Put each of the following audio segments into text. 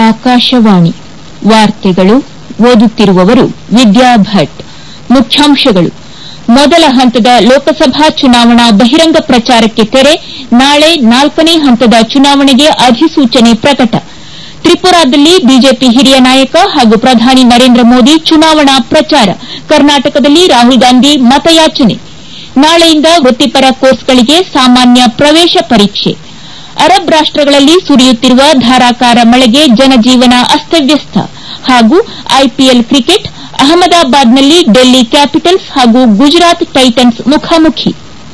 ಆಕಾಶವಾಣಿ ವಾರ್ತೆಗಳು ಓದುತ್ತಿರುವವರು ವಿದ್ಯಾ ಭಟ್ ಮುಖ್ಯಾಂಶಗಳು ಮೊದಲ ಹಂತದ ಲೋಕಸಭಾ ಚುನಾವಣಾ ಬಹಿರಂಗ ಪ್ರಚಾರಕ್ಕೆ ತೆರೆ ನಾಳೆ ನಾಲ್ಕನೇ ಹಂತದ ಚುನಾವಣೆಗೆ ಅಧಿಸೂಚನೆ ಪ್ರಕಟ ತ್ರಿಪುರಾದಲ್ಲಿ ಬಿಜೆಪಿ ಹಿರಿಯ ನಾಯಕ ಹಾಗೂ ಪ್ರಧಾನಿ ನರೇಂದ್ರ ಮೋದಿ ಚುನಾವಣಾ ಪ್ರಚಾರ ಕರ್ನಾಟಕದಲ್ಲಿ ರಾಹುಲ್ ಗಾಂಧಿ ಮತಯಾಚನೆ ನಾಳೆಯಿಂದ ವೃತ್ತಿಪರ ಕೋರ್ಸ್ಗಳಿಗೆ ಸಾಮಾನ್ಯ ಪ್ರವೇಶ ಪರೀಕ್ಷೆ ಅರಬ್ ರಾಷ್ಟಗಳಲ್ಲಿ ಸುರಿಯುತ್ತಿರುವ ಧಾರಾಕಾರ ಮಳೆಗೆ ಜನಜೀವನ ಅಸ್ತವ್ಯಸ್ತ ಹಾಗೂ ಐಪಿಎಲ್ ಕ್ರಿಕೆಟ್ ಅಹಮದಾಬಾದ್ನಲ್ಲಿ ಡೆಲ್ಲಿ ಕ್ಯಾಪಿಟಲ್ಸ್ ಹಾಗೂ ಗುಜರಾತ್ ಟೈಟನ್ಸ್ ಮುಖಾಮುಖಿ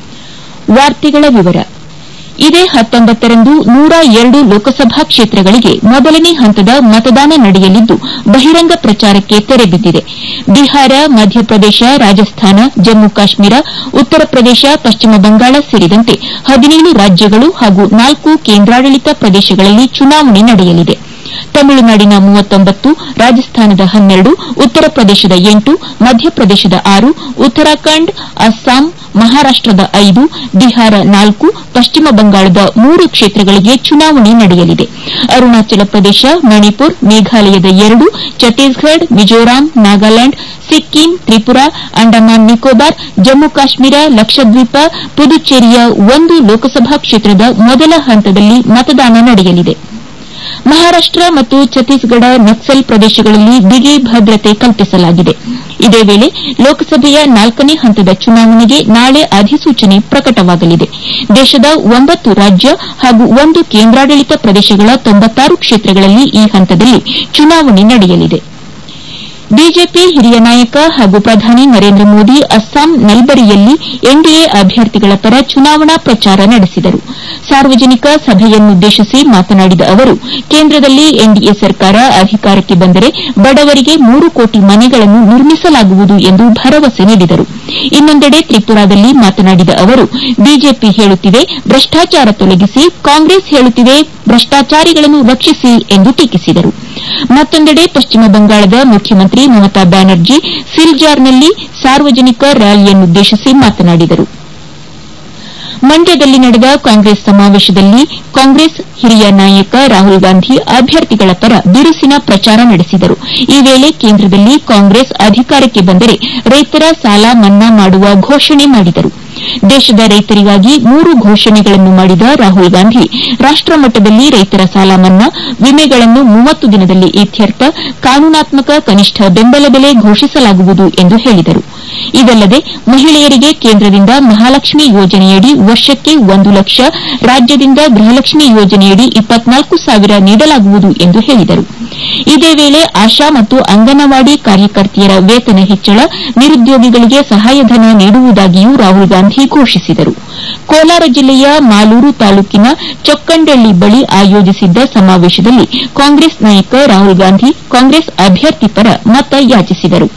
ಇದೇ ಹತ್ತೊಂಬತ್ತರಂದು ನೂರ ಎರಡು ಲೋಕಸಭಾ ಕ್ಷೇತ್ರಗಳಿಗೆ ಮೊದಲನೇ ಹಂತದ ಮತದಾನ ನಡೆಯಲಿದ್ದು ಬಹಿರಂಗ ಪ್ರಚಾರಕ್ಕೆ ತೆರೆ ಬಿದ್ದಿದೆ ಬಿಹಾರ ಮಧ್ಯಪ್ರದೇಶ ರಾಜಸ್ಥಾನ ಜಮ್ಮು ಕಾಶ್ಮೀರ ಉತ್ತರ ಪ್ರದೇಶ ಪಶ್ಚಿಮ ಬಂಗಾಳ ಸೇರಿದಂತೆ ಹದಿನೇಳು ರಾಜ್ಯಗಳು ಹಾಗೂ ನಾಲ್ಕು ಕೇಂದ್ರಾಡಳಿತ ಪ್ರದೇಶಗಳಲ್ಲಿ ಚುನಾವಣೆ ನಡೆಯಲಿದೆ ತಮಿಳುನಾಡಿನ ಮೂವತ್ತೊಂಬತ್ತು ರಾಜಸ್ಥಾನದ ಹನ್ನೆರಡು ಉತ್ತರ ಪ್ರದೇಶದ ಎಂಟು ಮಧ್ಯಪ್ರದೇಶದ ಆರು ಉತ್ತರಾಖಂಡ್ ಅಸ್ಸಾಂ ಮಹಾರಾಷ್ಟದ ಐದು ಬಿಹಾರ ನಾಲ್ಕು ಪಶ್ಚಿಮ ಬಂಗಾಳದ ಮೂರು ಕ್ಷೇತ್ರಗಳಿಗೆ ಚುನಾವಣೆ ನಡೆಯಲಿದೆ ಅರುಣಾಚಲ ಪ್ರದೇಶ ಮಣಿಪುರ್ ಮೇಘಾಲಯದ ಎರಡು ಛತ್ತೀಸ್ಗಢ ಮಿಜೋರಾಂ ನಾಗಾಲ್ಯಾಂಡ್ ಸಿಕ್ಕಿಂ ತ್ರಿಪುರಾ ಅಂಡಮಾನ್ ನಿಕೋಬಾರ್ ಜಮ್ಮು ಕಾಶ್ಮೀರ ಲಕ್ಷದ್ವೀಪ ಪುದುಚೇರಿಯ ಒಂದು ಲೋಕಸಭಾ ಕ್ಷೇತ್ರದ ಮೊದಲ ಹಂತದಲ್ಲಿ ಮತದಾನ ನಡೆಯಲಿದೆ ಮಹಾರಾಷ್ಟ ಮತ್ತು ಛತ್ತೀಸ್ಗಢ ನಕ್ಸಲ್ ಪ್ರದೇಶಗಳಲ್ಲಿ ಬಿಗಿ ಭದ್ರತೆ ಕಲ್ಪಿಸಲಾಗಿದೆ ಇದೇ ವೇಳೆ ಲೋಕಸಭೆಯ ನಾಲ್ಕನೇ ಹಂತದ ಚುನಾವಣೆಗೆ ನಾಳೆ ಅಧಿಸೂಚನೆ ಪ್ರಕಟವಾಗಲಿದೆ ದೇಶದ ಒಂಬತ್ತು ರಾಜ್ಯ ಹಾಗೂ ಒಂದು ಕೇಂದ್ರಾಡಳಿತ ಪ್ರದೇಶಗಳ ತೊಂಬತ್ತಾರು ಕ್ಷೇತ್ರಗಳಲ್ಲಿ ಈ ಹಂತದಲ್ಲಿ ಚುನಾವಣೆ ನಡೆಯಲಿದೆ ಬಿಜೆಪಿ ಹಿರಿಯ ನಾಯಕ ಹಾಗೂ ಪ್ರಧಾನಿ ನರೇಂದ್ರ ಮೋದಿ ಅಸ್ಸಾಂ ನಲ್ಬರಿಯಲ್ಲಿ ಎನ್ಡಿಎ ಅಭ್ಯರ್ಥಿಗಳ ಪರ ಚುನಾವಣಾ ಪ್ರಚಾರ ನಡೆಸಿದರು ಸಾರ್ವಜನಿಕ ಸಭೆಯನ್ನುದ್ದೇಶಿಸಿ ಮಾತನಾಡಿದ ಅವರು ಕೇಂದ್ರದಲ್ಲಿ ಎನ್ಡಿಎ ಸರ್ಕಾರ ಅಧಿಕಾರಕ್ಕೆ ಬಂದರೆ ಬಡವರಿಗೆ ಮೂರು ಕೋಟಿ ಮನೆಗಳನ್ನು ನಿರ್ಮಿಸಲಾಗುವುದು ಎಂದು ಭರವಸೆ ನೀಡಿದರು ಇನ್ನೊಂದೆಡೆ ತ್ರಿಪುರಾದಲ್ಲಿ ಮಾತನಾಡಿದ ಅವರು ಬಿಜೆಪಿ ಹೇಳುತ್ತಿದೆ ಭ್ರಷ್ಟಾಚಾರ ತೊಲಗಿಸಿ ಕಾಂಗ್ರೆಸ್ ಹೇಳುತ್ತಿದೆ ಭ್ರಷ್ಟಾಚಾರಿಗಳನ್ನು ರಕ್ಷಿಸಿ ಎಂದು ಟೀಕಿಸಿದರು ಮತ್ತೊಂದೆಡೆ ಪಶ್ಚಿಮ ಬಂಗಾಳದ ಮುಖ್ಯಮಂತ್ರಿ ಮಮತಾ ಬ್ಯಾನರ್ಜಿ ಸಿಲ್ಚಾರ್ನಲ್ಲಿ ಸಾರ್ವಜನಿಕ ರ್ಯಾಲಿಯನ್ನುದ್ದೇಶಿಸಿ ಮಾತನಾಡಿದರು ಮಂಡ್ಯದಲ್ಲಿ ನಡೆದ ಕಾಂಗ್ರೆಸ್ ಸಮಾವೇಶದಲ್ಲಿ ಕಾಂಗ್ರೆಸ್ ಹಿರಿಯ ನಾಯಕ ರಾಹುಲ್ ಗಾಂಧಿ ಅಭ್ಯರ್ಥಿಗಳ ಪರ ಬಿರುಸಿನ ಪ್ರಚಾರ ನಡೆಸಿದರು ಈ ವೇಳೆ ಕೇಂದ್ರದಲ್ಲಿ ಕಾಂಗ್ರೆಸ್ ಅಧಿಕಾರಕ್ಕೆ ಬಂದರೆ ರೈತರ ಸಾಲ ಮನ್ನಾ ಮಾಡುವ ಘೋಷಣೆ ಮಾಡಿದರು ದೇಶದ ರೈತರಿಗಾಗಿ ಮೂರು ಘೋಷಣೆಗಳನ್ನು ಮಾಡಿದ ರಾಹುಲ್ ಗಾಂಧಿ ರಾಷ್ಟಮಟ್ಟದಲ್ಲಿ ರೈತರ ಸಾಲ ಮನ್ನಾ ವಿಮೆಗಳನ್ನು ಮೂವತ್ತು ದಿನದಲ್ಲಿ ಇತ್ಯರ್ಥ ಕಾನೂನಾತ್ಮಕ ಕನಿಷ್ಠ ಬೆಂಬಲ ಬೆಲೆ ಘೋಷಿಸಲಾಗುವುದು ಎಂದು ಹೇಳಿದರು ಇದಲ್ಲದೆ ಮಹಿಳೆಯರಿಗೆ ಕೇಂದ್ರದಿಂದ ಮಹಾಲಕ್ಷ್ಮಿ ಯೋಜನೆಯಡಿ ವರ್ಷಕ್ಕೆ ಒಂದು ಲಕ್ಷ ರಾಜ್ಯದಿಂದ ಗೃಹಲಕ್ಷ್ಮಿ ಯೋಜನೆಯಡಿ ಇಪ್ಪತ್ನಾಲ್ಕು ಸಾವಿರ ನೀಡಲಾಗುವುದು ಎಂದು ಹೇಳಿದರು ಇದೇ ವೇಳೆ ಆಶಾ ಮತ್ತು ಅಂಗನವಾಡಿ ಕಾರ್ಯಕರ್ತೆಯರ ವೇತನ ಹೆಚ್ಚಳ ನಿರುದ್ಯೋಗಿಗಳಿಗೆ ಸಹಾಯಧನ ನೀಡುವುದಾಗಿಯೂ ರಾಹುಲ್ ಗಾಂಧಿ ಘೋಷಿಸಿದರು ಕೋಲಾರ ಜಿಲ್ಲೆಯ ಮಾಲೂರು ತಾಲೂಕಿನ ಚೊಕ್ಕಂಡಳ್ಳಿ ಬಳಿ ಆಯೋಜಿಸಿದ್ದ ಸಮಾವೇಶದಲ್ಲಿ ಕಾಂಗ್ರೆಸ್ ನಾಯಕ ರಾಹುಲ್ ಗಾಂಧಿ ಕಾಂಗ್ರೆಸ್ ಅಭ್ಯರ್ಥಿ ಪರ ಮತ ಯಾಚಿಸಿದರು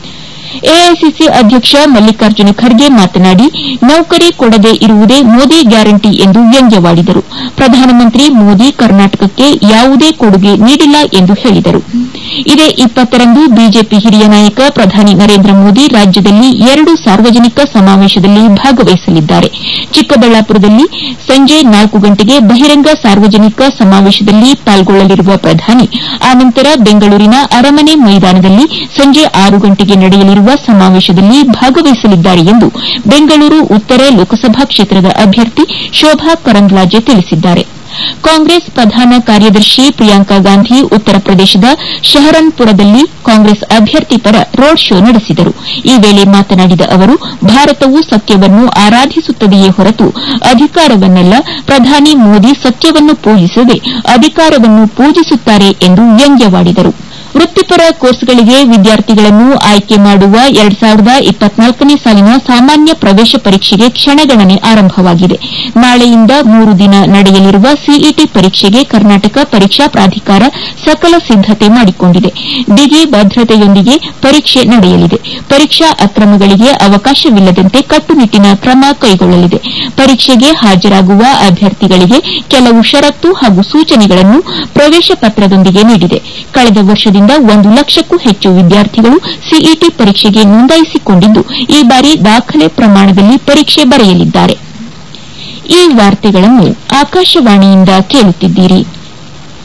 ಎಐಸಿಸಿ ಅಧ್ಯಕ್ಷ ಮಲ್ಲಿಕಾರ್ಜುನ ಖರ್ಗೆ ಮಾತನಾಡಿ ನೌಕರಿ ಕೊಡದೇ ಇರುವುದೇ ಮೋದಿ ಗ್ಯಾರಂಟಿ ಎಂದು ವ್ಯಂಗ್ಯವಾಡಿದರು ಪ್ರಧಾನಮಂತ್ರಿ ಮೋದಿ ಕರ್ನಾಟಕಕ್ಕೆ ಯಾವುದೇ ಕೊಡುಗೆ ನೀಡಿಲ್ಲ ಎಂದು ಹೇಳಿದರು ಇದೇ ಇಪ್ಪತ್ತರಂದು ಬಿಜೆಪಿ ಹಿರಿಯ ನಾಯಕ ಪ್ರಧಾನಿ ನರೇಂದ್ರ ಮೋದಿ ರಾಜ್ಯದಲ್ಲಿ ಎರಡು ಸಾರ್ವಜನಿಕ ಸಮಾವೇಶದಲ್ಲಿ ಭಾಗವಹಿಸಲಿದ್ದಾರೆ ಚಿಕ್ಕಬಳ್ಳಾಪುರದಲ್ಲಿ ಸಂಜೆ ನಾಲ್ಕು ಗಂಟೆಗೆ ಬಹಿರಂಗ ಸಾರ್ವಜನಿಕ ಸಮಾವೇಶದಲ್ಲಿ ಪಾಲ್ಗೊಳ್ಳಲಿರುವ ಪ್ರಧಾನಿ ಆನಂತರ ಬೆಂಗಳೂರಿನ ಅರಮನೆ ಮೈದಾನದಲ್ಲಿ ಸಂಜೆ ಆರು ಗಂಟೆಗೆ ನಡೆಯಲಿರುವ ಸಮಾವೇಶದಲ್ಲಿ ಭಾಗವಹಿಸಲಿದ್ದಾರೆ ಎಂದು ಬೆಂಗಳೂರು ಉತ್ತರ ಲೋಕಸಭಾ ಕ್ಷೇತ್ರದ ಅಭ್ಯರ್ಥಿ ಶೋಭಾ ಕರಂದ್ಲಾಜೆ ತಿಳಿಸಿದ್ದಾರೆ ಕಾಂಗ್ರೆಸ್ ಪ್ರಧಾನ ಕಾರ್ಯದರ್ಶಿ ಪ್ರಿಯಾಂಕಾ ಗಾಂಧಿ ಉತ್ತರ ಪ್ರದೇಶದ ಶಹರನ್ಪುರದಲ್ಲಿ ಕಾಂಗ್ರೆಸ್ ಅಭ್ಯರ್ಥಿ ಪರ ರೋಡ್ ಶೋ ನಡೆಸಿದರು ಈ ವೇಳೆ ಮಾತನಾಡಿದ ಅವರು ಭಾರತವು ಸತ್ಯವನ್ನು ಆರಾಧಿಸುತ್ತದೆಯೇ ಹೊರತು ಅಧಿಕಾರವನ್ನಲ್ಲ ಪ್ರಧಾನಿ ಮೋದಿ ಸತ್ಯವನ್ನು ಪೂಜಿಸದೆ ಅಧಿಕಾರವನ್ನು ಪೂಜಿಸುತ್ತಾರೆ ಎಂದು ವ್ಯಂಗ್ಯವಾಡಿದರು ವೃತ್ತಿಪರ ಕೋರ್ಸ್ಗಳಿಗೆ ವಿದ್ಯಾರ್ಥಿಗಳನ್ನು ಆಯ್ಕೆ ಮಾಡುವ ಎರಡ್ ಸಾವಿರದ ಇಪ್ಪತ್ನಾಲ್ಕನೇ ಸಾಲಿನ ಸಾಮಾನ್ಯ ಪ್ರವೇಶ ಪರೀಕ್ಷೆಗೆ ಕ್ಷಣಗಣನೆ ಆರಂಭವಾಗಿದೆ ನಾಳೆಯಿಂದ ಮೂರು ದಿನ ನಡೆಯಲಿರುವ ಸಿಇಟಿ ಪರೀಕ್ಷೆಗೆ ಕರ್ನಾಟಕ ಪರೀಕ್ಷಾ ಪ್ರಾಧಿಕಾರ ಸಕಲ ಸಿದ್ದತೆ ಮಾಡಿಕೊಂಡಿದೆ ಬಿಗಿ ಭದ್ರತೆಯೊಂದಿಗೆ ಪರೀಕ್ಷೆ ನಡೆಯಲಿದೆ ಪರೀಕ್ಷಾ ಅಕ್ರಮಗಳಿಗೆ ಅವಕಾಶವಿಲ್ಲದಂತೆ ಕಟ್ಟುನಿಟ್ಟಿನ ಕ್ರಮ ಕೈಗೊಳ್ಳಲಿದೆ ಪರೀಕ್ಷೆಗೆ ಹಾಜರಾಗುವ ಅಭ್ಯರ್ಥಿಗಳಿಗೆ ಕೆಲವು ಷರತ್ತು ಹಾಗೂ ಸೂಚನೆಗಳನ್ನು ಪ್ರವೇಶ ಪತ್ರದೊಂದಿಗೆ ನೀಡಿದೆ ಕಳೆದ ವರ್ಷದಿಂದ ಒಂದು ಲಕ್ಷಕ್ಕೂ ಹೆಚ್ಚು ವಿದ್ಯಾರ್ಥಿಗಳು ಸಿಇಟಿ ಪರೀಕ್ಷೆಗೆ ನೋಂದಾಯಿಸಿಕೊಂಡಿದ್ದು ಈ ಬಾರಿ ದಾಖಲೆ ಪ್ರಮಾಣದಲ್ಲಿ ಪರೀಕ್ಷೆ ಬರೆಯಲಿದ್ದಾರೆ ಈ ವಾರ್ತೆಗಳನ್ನು ಆಕಾಶವಾಣಿಯಿಂದ ಕೇಳುತ್ತಿದ್ದೀರಿ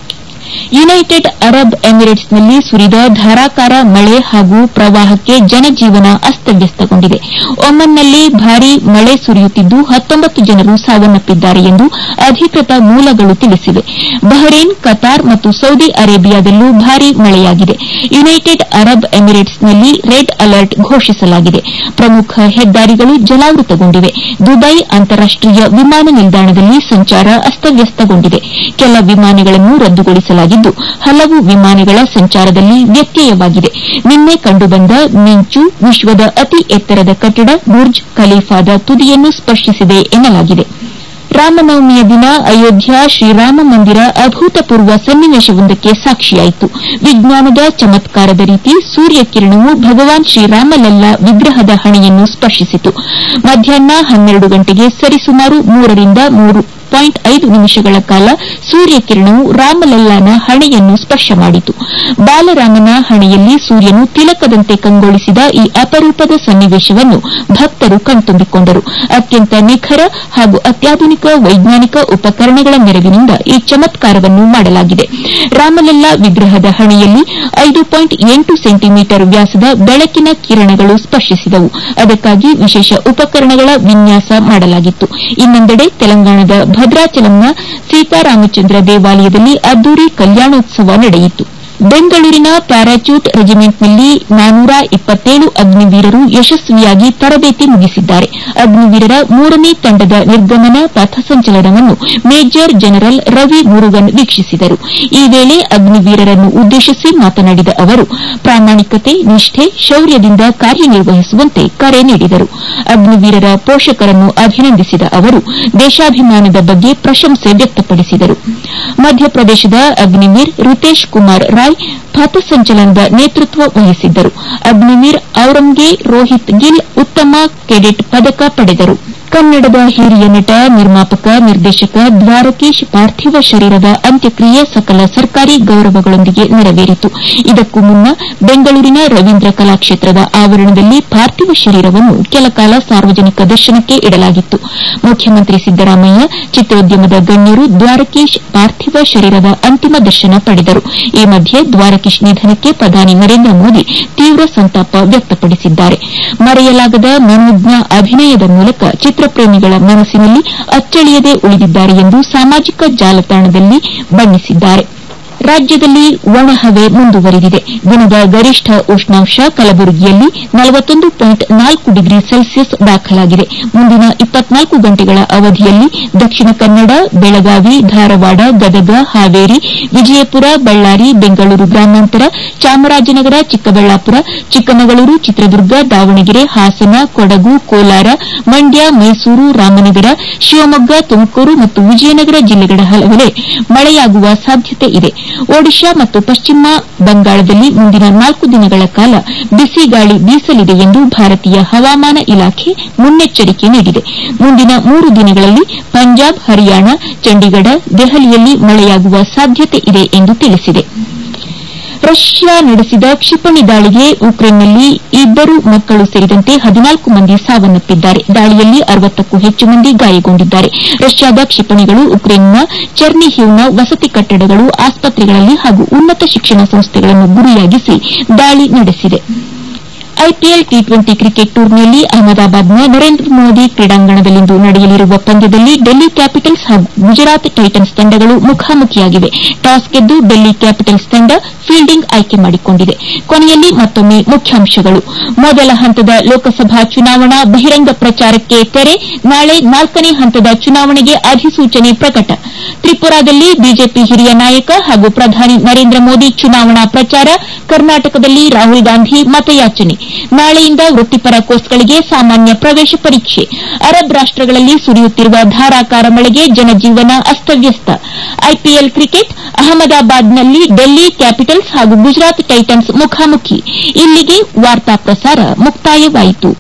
ಯುನೈಟೆಡ್ ಅರಬ್ ಎಮಿರೇಟ್ಸ್ನಲ್ಲಿ ಸುರಿದ ಧಾರಾಕಾರ ಮಳೆ ಹಾಗೂ ಪ್ರವಾಹಕ್ಕೆ ಜನಜೀವನ ಅಸ್ತವ್ಯಸ್ತಗೊಂಡಿದೆ ಒಮನ್ನಲ್ಲಿ ಭಾರೀ ಮಳೆ ಸುರಿಯುತ್ತಿದ್ದು ಹತ್ತೊಂಬತ್ತು ಜನರು ಸಾವನ್ನಪ್ಪಿದ್ದಾರೆ ಎಂದು ಅಧಿಕೃತ ಮೂಲಗಳು ತಿಳಿಸಿವೆ ಬಹರೇನ್ ಕತಾರ್ ಮತ್ತು ಸೌದಿ ಅರೇಬಿಯಾದಲ್ಲೂ ಭಾರೀ ಮಳೆಯಾಗಿದೆ ಯುನೈಟೆಡ್ ಅರಬ್ ಎಮಿರೇಟ್ಸ್ನಲ್ಲಿ ರೆಡ್ ಅಲರ್ಟ್ ಘೋಷಿಸಲಾಗಿದೆ ಪ್ರಮುಖ ಹೆದ್ದಾರಿಗಳು ಜಲಾವೃತಗೊಂಡಿವೆ ದುಬೈ ಅಂತಾರಾಷ್ಟೀಯ ವಿಮಾನ ನಿಲ್ದಾಣದಲ್ಲಿ ಸಂಚಾರ ಅಸ್ತವ್ಯಸ್ತಗೊಂಡಿದೆ ಕೆಲ ವಿಮಾನಗಳನ್ನು ರದ್ದುಗೊಳಿಸಲಾಗಿದ್ದು ಹಲವು ವಿಮಾನಗಳ ಸಂಚಾರದಲ್ಲಿ ವ್ಯತ್ಯಯವಾಗಿದೆ ನಿನ್ನೆ ಕಂಡುಬಂದ ಮಿಂಚು ವಿಶ್ವದ ಅತಿ ಎತ್ತರದ ಕಟ್ಟಡ ಬುರ್ಜ್ ಖಲೀಫಾದ ತುದಿಯನ್ನು ಸ್ಪರ್ಶಿಸಿದೆ ಎನ್ನಲಾಗಿದೆ ರಾಮನವಮಿಯ ದಿನ ಅಯೋಧ್ಯ ಶ್ರೀರಾಮ ಮಂದಿರ ಅಭೂತಪೂರ್ವ ಸನ್ನಿವೇಶವೊಂದಕ್ಕೆ ಸಾಕ್ಷಿಯಾಯಿತು ವಿಜ್ಞಾನದ ಚಮತ್ಕಾರದ ರೀತಿ ಸೂರ್ಯಕಿರಣವು ಭಗವಾನ್ ಶ್ರೀರಾಮಲಲ್ಲ ವಿಗ್ರಹದ ಹಣೆಯನ್ನು ಸ್ಪರ್ಶಿಸಿತು ಮಧ್ಯಾಹ್ನ ಹನ್ನೆರಡು ಗಂಟೆಗೆ ಸರಿಸುಮಾರು ಮೂರರಿಂದ ಮೂರು ಪಾಯಿಂಟ್ ಐದು ನಿಮಿಷಗಳ ಕಾಲ ಸೂರ್ಯಕಿರಣವು ರಾಮಲಲ್ಲಾನ ಹಣೆಯನ್ನು ಸ್ಪರ್ಶ ಮಾಡಿತು ಬಾಲರಾಮನ ಹಣೆಯಲ್ಲಿ ಸೂರ್ಯನು ತಿಲಕದಂತೆ ಕಂಗೊಳಿಸಿದ ಈ ಅಪರೂಪದ ಸನ್ನಿವೇಶವನ್ನು ಭಕ್ತರು ಕಣ್ತುಂಬಿಕೊಂಡರು ಅತ್ಯಂತ ನಿಖರ ಹಾಗೂ ಅತ್ಯಾಧುನಿಕ ವೈಜ್ಞಾನಿಕ ಉಪಕರಣಗಳ ನೆರವಿನಿಂದ ಈ ಚಮತ್ಕಾರವನ್ನು ಮಾಡಲಾಗಿದೆ ರಾಮಲಲ್ಲಾ ವಿಗ್ರಹದ ಹಣೆಯಲ್ಲಿ ಐದು ಪಾಯಿಂಟ್ ಎಂಟು ಸೆಂಟಿಮೀಟರ್ ವ್ಯಾಸದ ಬೆಳಕಿನ ಕಿರಣಗಳು ಸ್ಪರ್ಶಿಸಿದವು ಅದಕ್ಕಾಗಿ ವಿಶೇಷ ಉಪಕರಣಗಳ ವಿನ್ಯಾಸ ಮಾಡಲಾಗಿತ್ತು ಇನ್ನೊಂದೆಡೆ ತೆಲಂಗಾಣದ ಭದ್ರಾಚಲಂನ ಸೀತಾರಾಮಚಂದ್ರ ದೇವಾಲಯದಲ್ಲಿ ಅದ್ದೂರಿ ಕಲ್ಯಾಣೋತ್ಸವ ನಡೆಯಿತು ಬೆಂಗಳೂರಿನ ಪ್ಯಾರಾಚೂಟ್ ರೆಜಿಮೆಂಟ್ನಲ್ಲಿ ನಾನೂರ ಇಪ್ಪತ್ತೇಳು ಅಗ್ನಿವೀರರು ಯಶಸ್ವಿಯಾಗಿ ತರಬೇತಿ ಮುಗಿಸಿದ್ದಾರೆ ಅಗ್ನಿವೀರರ ಮೂರನೇ ತಂಡದ ನಿರ್ಗಮನ ಪಥಸಂಚಲನವನ್ನು ಮೇಜರ್ ಜನರಲ್ ರವಿ ಮುರುಗನ್ ವೀಕ್ಷಿಸಿದರು ಈ ವೇಳೆ ಅಗ್ನಿವೀರರನ್ನು ಉದ್ದೇಶಿಸಿ ಮಾತನಾಡಿದ ಅವರು ಪ್ರಾಮಾಣಿಕತೆ ನಿಷ್ಠೆ ಶೌರ್ಯದಿಂದ ಕಾರ್ಯನಿರ್ವಹಿಸುವಂತೆ ಕರೆ ನೀಡಿದರು ಅಗ್ನಿವೀರರ ಪೋಷಕರನ್ನು ಅಭಿನಂದಿಸಿದ ಅವರು ದೇಶಾಭಿಮಾನದ ಬಗ್ಗೆ ಪ್ರಶಂಸೆ ವ್ಯಕ್ತಪಡಿಸಿದರು ಮಧ್ಯಪ್ರದೇಶದ ಅಗ್ನಿವೀರ್ ರಿತೇಶ್ ಕುಮಾರ್ ರಾಯ್ ಪಥಸಂಚಲನದ ನೇತೃತ್ವ ವಹಿಸಿದ್ದರು ಅಗ್ನಿವೀರ್ ಔರಂಗೆ ರೋಹಿತ್ ಗಿಲ್ ಉತ್ತಮ ಕೆಡೆಟ್ ಪದಕ ಪಡೆದರು ಕನ್ನಡದ ಹಿರಿಯ ನಟ ನಿರ್ಮಾಪಕ ನಿರ್ದೇಶಕ ದ್ವಾರಕೀಶ್ ಪಾರ್ಥಿವ ಶರೀರದ ಅಂತ್ಯಕ್ರಿಯೆ ಸಕಲ ಸರ್ಕಾರಿ ಗೌರವಗಳೊಂದಿಗೆ ನೆರವೇರಿತು ಇದಕ್ಕೂ ಮುನ್ನ ಬೆಂಗಳೂರಿನ ರವೀಂದ್ರ ಕಲಾಕ್ಷೇತ್ರದ ಆವರಣದಲ್ಲಿ ಪಾರ್ಥಿವ ಶರೀರವನ್ನು ಕೆಲಕಾಲ ಸಾರ್ವಜನಿಕ ದರ್ಶನಕ್ಕೆ ಇಡಲಾಗಿತ್ತು ಮುಖ್ಯಮಂತ್ರಿ ಸಿದ್ದರಾಮಯ್ಯ ಚಿತ್ರೋದ್ಯಮದ ಗಣ್ಯರು ದ್ವಾರಕೀಶ್ ಪಾರ್ಥಿವ ಶರೀರದ ಅಂತಿಮ ದರ್ಶನ ಪಡೆದರು ಈ ಮಧ್ಯೆ ದ್ವಾರಕೀಶ್ ನಿಧನಕ್ಕೆ ಪ್ರಧಾನಿ ನರೇಂದ್ರ ಮೋದಿ ತೀವ್ರ ಸಂತಾಪ ವ್ಯಕ್ತಪಡಿಸಿದ್ದಾರೆ ಮರೆಯಲಾಗದ ಮನೋಜ್ಞ ಅಭಿನಯದ ಮೂಲಕ ಚಿತ್ರಪ್ರೇಮಿಗಳ ಮನಸ್ಸಿನಲ್ಲಿ ಅಚ್ಚಳಿಯದೆ ಉಳಿದಿದ್ದಾರೆ ಎಂದು ಸಾಮಾಜಿಕ ಜಾಲತಾಣದಲ್ಲಿ ಬಣ್ಣಿಸಿದ್ದಾರೆ ರಾಜ್ಯದಲ್ಲಿ ಒಣಹವೆ ಮುಂದುವರಿದಿದೆ ದಿನದ ಗರಿಷ್ಠ ಉಷ್ಣಾಂಶ ಕಲಬುರಗಿಯಲ್ಲಿ ನಲವತ್ತೊಂದು ಪಾಯಿಂಟ್ ನಾಲ್ಕು ಡಿಗ್ರಿ ಸೆಲ್ಸಿಯಸ್ ದಾಖಲಾಗಿದೆ ಮುಂದಿನ ಇಪ್ಪತ್ನಾಲ್ಕು ಗಂಟೆಗಳ ಅವಧಿಯಲ್ಲಿ ದಕ್ಷಿಣ ಕನ್ನಡ ಬೆಳಗಾವಿ ಧಾರವಾಡ ಗದಗ ಹಾವೇರಿ ವಿಜಯಪುರ ಬಳ್ಳಾರಿ ಬೆಂಗಳೂರು ಗ್ರಾಮಾಂತರ ಚಾಮರಾಜನಗರ ಚಿಕ್ಕಬಳ್ಳಾಪುರ ಚಿಕ್ಕಮಗಳೂರು ಚಿತ್ರದುರ್ಗ ದಾವಣಗೆರೆ ಹಾಸನ ಕೊಡಗು ಕೋಲಾರ ಮಂಡ್ಯ ಮೈಸೂರು ರಾಮನಗರ ಶಿವಮೊಗ್ಗ ತುಮಕೂರು ಮತ್ತು ವಿಜಯನಗರ ಜಿಲ್ಲೆಗಳ ಹಲವೆಡೆ ಮಳೆಯಾಗುವ ಸಾಧ್ಯತೆ ಇದೆ ಒಡಿಶಾ ಮತ್ತು ಪಶ್ಚಿಮ ಬಂಗಾಳದಲ್ಲಿ ಮುಂದಿನ ನಾಲ್ಕು ದಿನಗಳ ಕಾಲ ಬಿಸಿ ಗಾಳಿ ಬೀಸಲಿದೆ ಎಂದು ಭಾರತೀಯ ಹವಾಮಾನ ಇಲಾಖೆ ಮುನ್ನೆಚ್ಚರಿಕೆ ನೀಡಿದೆ ಮುಂದಿನ ಮೂರು ದಿನಗಳಲ್ಲಿ ಪಂಜಾಬ್ ಹರಿಯಾಣ ಚಂಡೀಗಢ ದೆಹಲಿಯಲ್ಲಿ ಮಳೆಯಾಗುವ ಸಾಧ್ಯತೆ ಇದೆ ಎಂದು ತಿಳಿಸಿದೆ ರಷ್ಯಾ ನಡೆಸಿದ ಕ್ಷಿಪಣಿ ದಾಳಿಗೆ ಉಕ್ರೇನ್ನಲ್ಲಿ ಇಬ್ಬರು ಮಕ್ಕಳು ಸೇರಿದಂತೆ ಹದಿನಾಲ್ಕು ಮಂದಿ ಸಾವನ್ನಪ್ಪಿದ್ದಾರೆ ದಾಳಿಯಲ್ಲಿ ಅರವತ್ತಕ್ಕೂ ಹೆಚ್ಚು ಮಂದಿ ಗಾಯಗೊಂಡಿದ್ದಾರೆ ರಷ್ಯಾದ ಕ್ಷಿಪಣಿಗಳು ಉಕ್ರೇನ್ನ ಚೆರ್ನಿಹಿವ್ನ ವಸತಿ ಕಟ್ಟಡಗಳು ಆಸ್ಪತ್ರೆಗಳಲ್ಲಿ ಹಾಗೂ ಉನ್ನತ ಶಿಕ್ಷಣ ಸಂಸ್ಥೆಗಳನ್ನು ಗುರಿಯಾಗಿಸಿ ದಾಳಿ ನಡೆಸಿದೆ ಐಪಿಎಲ್ ಟಿ ಟ್ವೆಂಟಿ ಕ್ರಿಕೆಟ್ ಟೂರ್ನಿಯಲ್ಲಿ ಅಹಮದಾಬಾದ್ನ ನರೇಂದ್ರ ಮೋದಿ ಕ್ರೀಡಾಂಗಣದಲ್ಲಿಂದು ನಡೆಯಲಿರುವ ಪಂದ್ಯದಲ್ಲಿ ಡೆಲ್ಲಿ ಕ್ಯಾಪಿಟಲ್ಸ್ ಹಾಗೂ ಗುಜರಾತ್ ಟೈಟನ್ಸ್ ತಂಡಗಳು ಮುಖಾಮುಖಿಯಾಗಿವೆ ಟಾಸ್ ಗೆದ್ದು ಡೆಲ್ಲಿ ಕ್ಯಾಪಿಟಲ್ಸ್ ತಂಡ ಫೀಲ್ಡಿಂಗ್ ಆಯ್ಕೆ ಮಾಡಿಕೊಂಡಿದೆ ಕೊನೆಯಲ್ಲಿ ಮತ್ತೊಮ್ಮೆ ಮುಖ್ಯಾಂಶಗಳು ಮೊದಲ ಹಂತದ ಲೋಕಸಭಾ ಚುನಾವಣಾ ಬಹಿರಂಗ ಪ್ರಚಾರಕ್ಕೆ ತೆರೆ ನಾಳೆ ನಾಲ್ಕನೇ ಹಂತದ ಚುನಾವಣೆಗೆ ಅಧಿಸೂಚನೆ ಪ್ರಕಟ ತ್ರಿಪುರಾದಲ್ಲಿ ಬಿಜೆಪಿ ಹಿರಿಯ ನಾಯಕ ಹಾಗೂ ಪ್ರಧಾನಿ ನರೇಂದ್ರ ಮೋದಿ ಚುನಾವಣಾ ಪ್ರಚಾರ ಕರ್ನಾಟಕದಲ್ಲಿ ರಾಹುಲ್ ಗಾಂಧಿ ಮತಯಾಚನೆ ನಾಳೆಯಿಂದ ವೃತ್ತಿಪರ ಕೋರ್ಸ್ಗಳಿಗೆ ಸಾಮಾನ್ಯ ಪ್ರವೇಶ ಪರೀಕ್ಷೆ ಅರಬ್ ರಾಷ್ಟಗಳಲ್ಲಿ ಸುರಿಯುತ್ತಿರುವ ಧಾರಾಕಾರ ಮಳೆಗೆ ಜನಜೀವನ ಅಸ್ತವ್ಯಸ್ತ ಐಪಿಎಲ್ ಕ್ರಿಕೆಟ್ ಅಹಮದಾಬಾದ್ನಲ್ಲಿ ಡೆಲ್ಲಿ ಕ್ಯಾಪಿಟಲ್ಸ್ ಹಾಗೂ ಗುಜರಾತ್ ಟೈಟನ್ಸ್ ಮುಖಾಮುಖಿ ಇಲ್ಲಿಗೆ ವಾರ್ತಾ ಪ್ರಸಾರ ಮುಕ್ತಾಯವಾಯಿತು